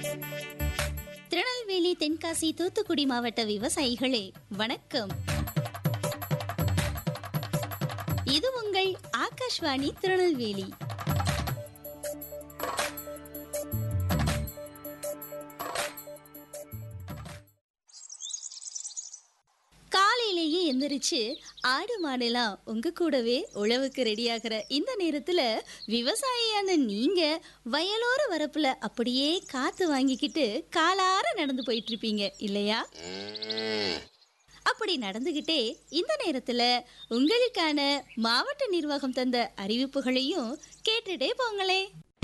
திருநெல்வேலி தென்காசி தூத்துக்குடி மாவட்ட விவசாயிகளே வணக்கம் இது உங்கள் ஆகாஷ்வாணி திருநெல்வேலி காலையிலேயே எந்திரிச்சு ஆடு மாடெல்லாம் உங்க கூடவே உழவுக்கு ரெடியாகிற இந்த நேரத்துல விவசாயியான நீங்க வயலோர வரப்புல அப்படியே காத்து வாங்கிக்கிட்டு காலார நடந்து போயிட்டு இருப்பீங்க இல்லையா அப்படி நடந்துகிட்டே இந்த நேரத்துல உங்களுக்கான மாவட்ட நிர்வாகம் தந்த அறிவிப்புகளையும் கேட்டுட்டே போங்களே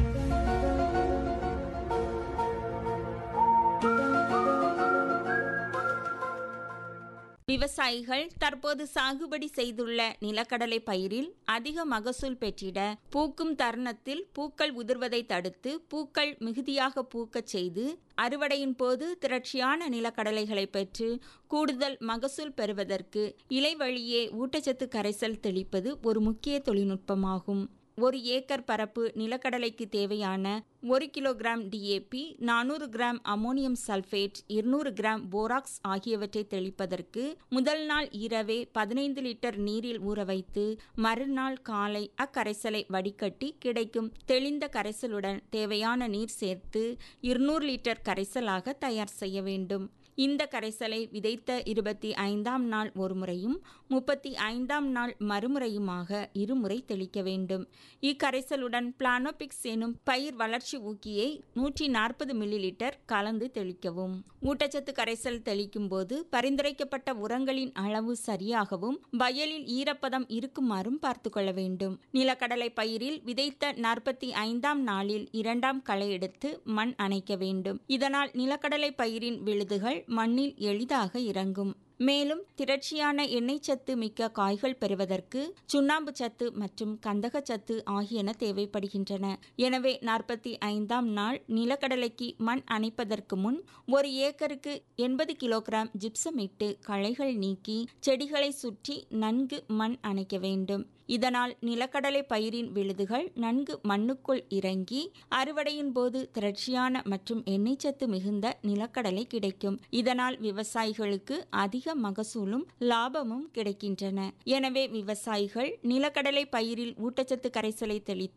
விவசாயிகள் தற்போது சாகுபடி செய்துள்ள நிலக்கடலை பயிரில் அதிக மகசூல் பெற்றிட பூக்கும் தருணத்தில் பூக்கள் உதிர்வதை தடுத்து பூக்கள் மிகுதியாக பூக்கச் செய்து அறுவடையின் போது திரட்சியான நிலக்கடலைகளை பெற்று கூடுதல் மகசூல் பெறுவதற்கு இலை வழியே ஊட்டச்சத்து கரைசல் தெளிப்பது ஒரு முக்கிய தொழில்நுட்பமாகும் ஒரு ஏக்கர் பரப்பு நிலக்கடலைக்கு தேவையான ஒரு கிலோகிராம் டிஏபி நானூறு கிராம் அமோனியம் சல்ஃபேட் இருநூறு கிராம் போராக்ஸ் ஆகியவற்றை தெளிப்பதற்கு முதல் நாள் இரவே பதினைந்து லிட்டர் நீரில் ஊற வைத்து மறுநாள் காலை அக்கரைசலை வடிகட்டி கிடைக்கும் தெளிந்த கரைசலுடன் தேவையான நீர் சேர்த்து இருநூறு லிட்டர் கரைசலாக தயார் செய்ய வேண்டும் இந்த கரைசலை விதைத்த இருபத்தி ஐந்தாம் நாள் ஒரு முறையும் முப்பத்தி ஐந்தாம் நாள் மறுமுறையுமாக இருமுறை தெளிக்க வேண்டும் இக்கரைசலுடன் பிளானோபிக்ஸ் எனும் பயிர் வளர்ச்சி ஊக்கியை நூற்றி நாற்பது மில்லி லிட்டர் கலந்து தெளிக்கவும் ஊட்டச்சத்து கரைசல் தெளிக்கும் போது பரிந்துரைக்கப்பட்ட உரங்களின் அளவு சரியாகவும் வயலில் ஈரப்பதம் இருக்குமாறும் பார்த்து கொள்ள வேண்டும் நிலக்கடலை பயிரில் விதைத்த நாற்பத்தி ஐந்தாம் நாளில் இரண்டாம் களை எடுத்து மண் அணைக்க வேண்டும் இதனால் நிலக்கடலை பயிரின் விழுதுகள் மண்ணில் எளிதாக இறங்கும் மேலும் திரட்சியான எண்ணெய் சத்து மிக்க காய்கள் பெறுவதற்கு சுண்ணாம்பு சத்து மற்றும் கந்தக சத்து ஆகியன தேவைப்படுகின்றன எனவே நாற்பத்தி ஐந்தாம் நாள் நிலக்கடலைக்கு மண் அணைப்பதற்கு முன் ஒரு ஏக்கருக்கு எண்பது கிலோகிராம் ஜிப்சம் இட்டு களைகள் நீக்கி செடிகளை சுற்றி நன்கு மண் அணைக்க வேண்டும் இதனால் நிலக்கடலை பயிரின் விழுதுகள் நன்கு மண்ணுக்குள் இறங்கி அறுவடையின் போது திரட்சியான மற்றும் எண்ணெய் சத்து மிகுந்த நிலக்கடலை கிடைக்கும் இதனால் விவசாயிகளுக்கு அதிக மகசூலும் லாபமும் கிடைக்கின்றன எனவே விவசாயிகள் நிலக்கடலை பயிரில் ஊட்டச்சத்து கரைசலை தெளித்து